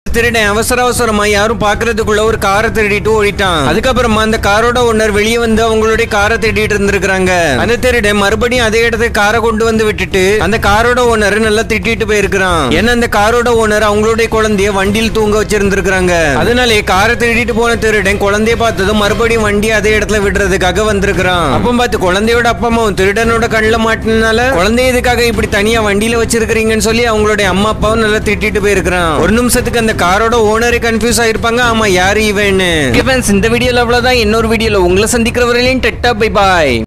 திருடன் அவசர அவசரமா யாரும் பாக்குறதுக்குள்ள ஒரு காரை திருடிட்டு ஓடிட்டான் அதுக்கப்புறமா அந்த காரோட ஓனர் வெளியே வந்து அவங்களுடைய காரை தேடிட்டு இருந்திருக்காங்க அந்த திருடன் மறுபடியும் அதே இடத்துக்கு காரை கொண்டு வந்து விட்டுட்டு அந்த காரோட ஓனர் நல்லா திட்டிட்டு போயிருக்கிறான் ஏன்னா அந்த காரோட ஓனர் அவங்களுடைய குழந்தைய வண்டியில் தூங்க வச்சிருந்திருக்காங்க அதனாலே காரை திருடிட்டு போன திருடன் குழந்தைய பார்த்ததும் மறுபடியும் வண்டி அதே இடத்துல விடுறதுக்காக வந்திருக்கிறான் அப்ப பார்த்து குழந்தையோட அப்பா அம்மாவும் திருடனோட கண்ணில் மாட்டினால குழந்தைய இதுக்காக இப்படி தனியா வண்டியில வச்சிருக்கிறீங்கன்னு சொல்லி அவங்களுடைய அம்மா அப்பாவும் நல்லா திட்டிட்டு போயிருக்கிறான் ஒரு நிமிஷத்துக்கு அந்த காரோட ஓனரே கன்ஃபியூஸ் ஆயிருப்பாங்க ஆமா யாரு இவன்னு Okay friends, இந்த வீடியோல அவ்வளவுதான் இன்னொரு வீடியோல உங்களை சந்திக்கிற வரையிலும் டெட்டா பை பாய்